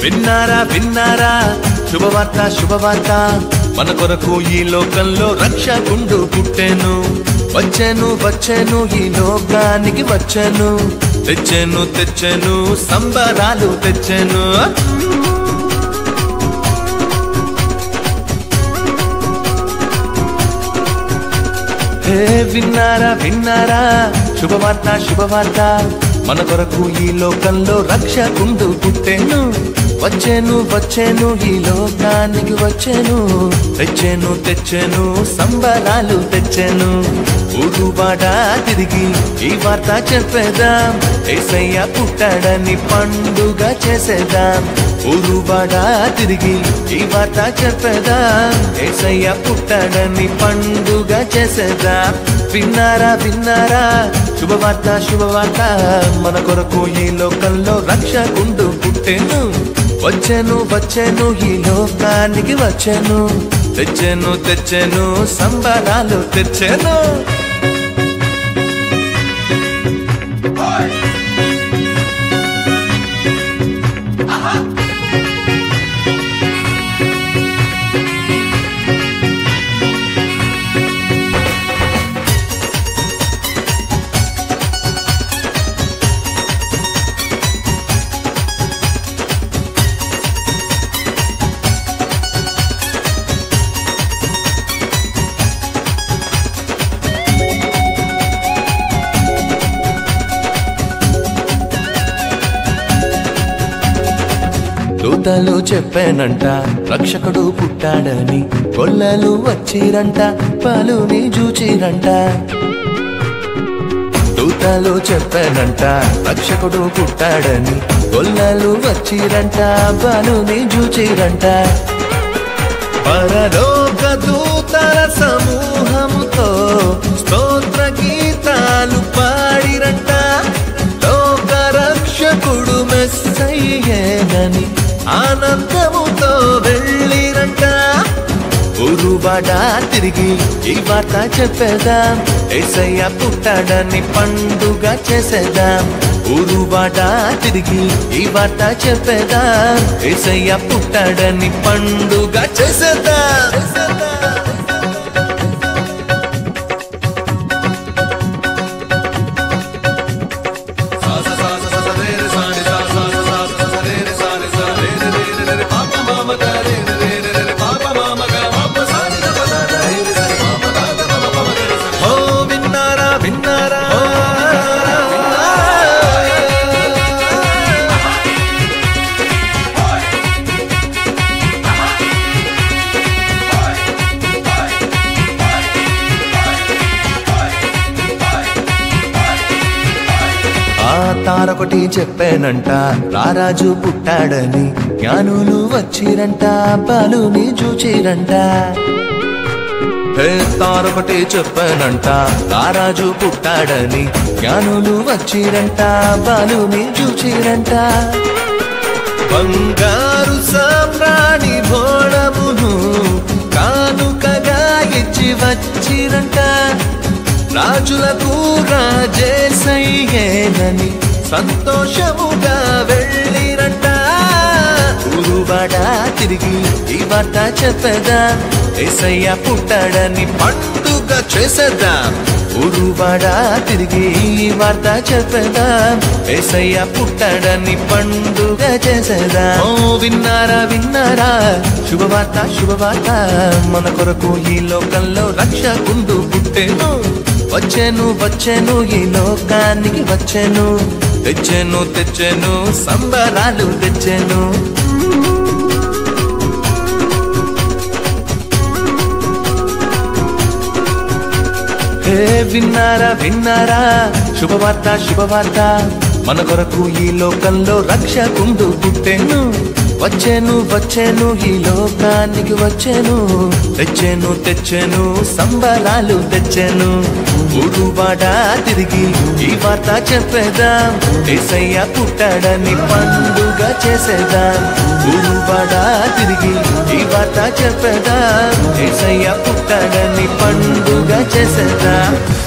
విన్నారా విన్నారా శుభవార్త శుభవార్త మన కొరకు ఈ లోకంలో రక్షకుండు పుట్టెను వచ్చాను వచ్చాను ఈ లోకానికి వచ్చాను తెచ్చాను తెచ్చాను సంబరాలు తెచ్చాను హే విన్నారా విన్నారా శుభవార్త శుభవార్త మన కొరకు ఈ లోకంలో రక్షకుండు పుట్టెను వచ్చాను వచ్చాను ఈ లోకానికి వచ్చాను తెచ్చాను తెచ్చాను సంబరాలు తెచ్చాను ఊరువాడ తిరిగి ఈ వార్త చెప్పేదాం ఏసయ్య పుట్టాడని పండుగ చేసేదాం ఊరువాడ తిరిగి ఈ వార్త చెప్పేదాం ఏసయ్య పుట్టాడని పండుగ చేసేదాం విన్నారా విన్నారా శుభవార్త శుభవార్త మన కొరకు ఈ లోకంలో రక్షకుండు పుట్టెను వచ్చాను వచ్చాను ఈ లోకానికి వచ్చాను తెచ్చాను తెచ్చాను సంబరాలు తెచ్చాను దూతలు చెప్పానంట రక్షకుడు పుట్టాడని కొల్లలు వచ్చిరంట పాలుని జూచిరంట దూతలు చెప్పానంట రక్షకుడు పుట్టాడని కొల్లలు వచ్చిరంట బాలుని జూచిరంట పరలోక దూతల సమూహముతో స్తోత్ర గీతాలు పాడిరంట లోక రక్షకుడు మెస్సయ్యేనని ఆనందముతో వెళ్ళిరంట ఉరువాడ తిరిగి ఈ వార్త చెప్పేదాం ఏసయ్య పుట్టాడని పండుగ చేసేదాం ఉరువాడ తిరిగి ఈ వార్త చెప్పేదాం ఏసయ్య పుట్టాడని పండుగ చేసేదాం ఓ విన్నారా విన్నారా ఆ తారొకటి చెప్పానంట రారాజు పుట్టాడని జ్ఞానులు వచ్చిరంట బాలుని చూచిరంట హే తారొకటి చెప్పానంట రారాజు పుట్టాడని జ్ఞానులు వచ్చిరంట బాలుని చూచిరంట బంగారు సామ్రాణి భోళమును కానుకగా ఇచ్చి వచ్చిరంట రాజులకు రాజేసయ్యేనని సంతోషముగా వెళ్ళిరంట ఊరువాడ తిరిగి ఈ వార్త చెప్పదా ఏసయ్య పుట్టాడని పండుగ చేసేద్దాం ఊరువాడ తిరిగి ఈ వార్త చెప్పదా ఏసయ్య పుట్టాడని పండుగ చేసేదా ఓ విన్నారా విన్నారా శుభవార్త శుభవార్త మన కొరకు ఈ లోకంలో రక్షకుండు పుట్టెను వచ్చాను వచ్చాను ఈ లోకానికి వచ్చాను తెచ్చాను తెచ్చాను సంబరాలు తెచ్చాను హే విన్నారా విన్నారా శుభవార్త శుభవార్త మన కొరకు ఈ లోకంలో రక్షకుండు పుట్టెను వచ్చాను వచ్చాను ఈ లోకానికి వచ్చాను తెచ్చాను తెచ్చాను సంబరాలు తెచ్చాను ఊరువాడ తిరిగి ఈ వార్త చెప్పేదాం ఏసయ్య పుట్టాడని పండుగ చేసేదాం ఊరువాడ తిరిగి ఈ వార్త చెప్పేదాం ఏసయ్య పుట్టాడని పండుగ చేసేదాం